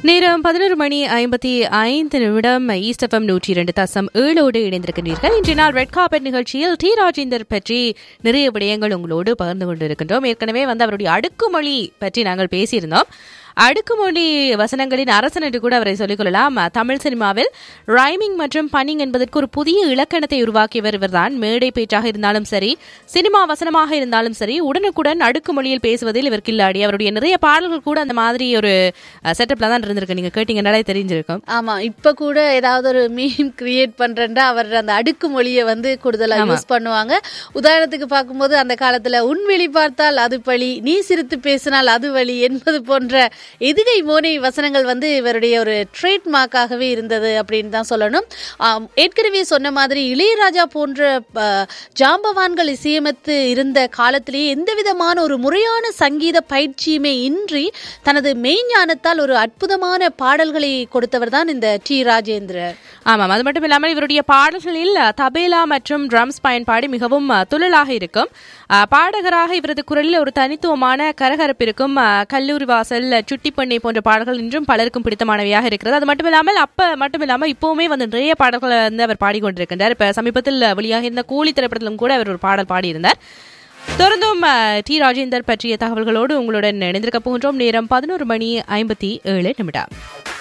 நேரம் பதினொரு மணி ஐம்பத்தி ஐந்து நிமிடம் ஈஸ்ட் எஃப்எம் நூற்றி இரண்டு தசம் ஏழோடு இணைந்திருக்கின்றீர்கள் இன்றைய நாள் ரெட் கார்பெட் நிகழ்ச்சியில் டி ராஜேந்தர் பற்றி நிறைய விடயங்கள் உங்களோடு பகிர்ந்து கொண்டிருக்கின்றோம் ஏற்கனவே வந்து அவருடைய அடுக்குமொழி பற்றி நாங்கள் பேசியிருந்தோம் அடுக்குமொழி வசனங்களின் அரசன் என்று கூட அவரை சொல்லிக் கொள்ளலாம் தமிழ் சினிமாவில் ரைமிங் மற்றும் பன்னிங் என்பதற்கு ஒரு புதிய இலக்கணத்தை உருவாக்கியவர் இவர்தான் மேடை பேச்சாக இருந்தாலும் சரி சினிமா வசனமாக இருந்தாலும் சரி உடனுக்குடன் அடுக்குமொழியில் பேசுவதில் இவர் கில்லாடி அவருடைய நிறைய பாடல்கள் கூட அந்த மாதிரி ஒரு செட்டப்ல தான் இருந்திருக்கு நீங்க கேட்டீங்கன்னாலே தெரிஞ்சிருக்கும் ஆமா இப்ப கூட ஏதாவது ஒரு மீம் கிரியேட் பண்றேன்டா அவர் அந்த அடுக்கு மொழியை வந்து கூடுதலா யூஸ் பண்ணுவாங்க உதாரணத்துக்கு பார்க்கும்போது அந்த காலத்துல உன் வெளி பார்த்தால் அது பழி நீ சிரித்து பேசினால் அது வழி என்பது போன்ற எதுகை மோனை வசனங்கள் வந்து இவருடைய ஒரு ட்ரேட் மார்க்காகவே இருந்தது அப்படின்னு தான் சொல்லணும் ஆம், ஏற்கனவே சொன்ன மாதிரி இளையராஜா போன்ற ஆ, ஜாம்பவான்கள் இசையமைத்து இருந்த காலத்திலேயே எந்த விதமான ஒரு முறையான சங்கீத பயிற்சியுமே இன்றி தனது மெய்ஞானத்தால் ஒரு அற்புதமான பாடல்களை கொடுத்தவர் தான் இந்த டி ராஜேந்திரர் ஆமாம் அது மட்டும் இல்லாமல் இவருடைய பாடல்களில் அஹ், தபேலா மற்றும் ட்ரம்ஸ் பயன்பாடு மிகவும் அஹ், துள்ளலாக இருக்கும் அஹ், பாடகராக இவரது குரலில் ஒரு தனித்துவமான கரகரப்பு இருக்கும் அஹ், கல்லூரி வாசல் சுட்டி பண்ணை போன்ற பாடல்கள் இன்றும் பலருக்கும் பிடித்தமானவையாக இருக்கிறது அது மட்டும் இல்லாமல் அப்ப மட்டும் இல்லாமல் இப்பவுமே வந்து நிறைய பாடல்களை வந்து அவர் பாடிக்கொண்டிருக்கின்றார் இப்ப சமீபத்தில் வெளியாக இருந்த கூலி திரைப்படத்திலும் கூட அவர் ஒரு பாடல் பாடியிருந்தார் தொடர்ந்தும் அஹ், டி ராஜேந்தர் பற்றிய தகவல்களோடு உங்களுடன் இணைந்திருக்க போகின்றோம் நேரம் பதினோரு மணி ஐம்பத்தி ஏழு நிமிடம்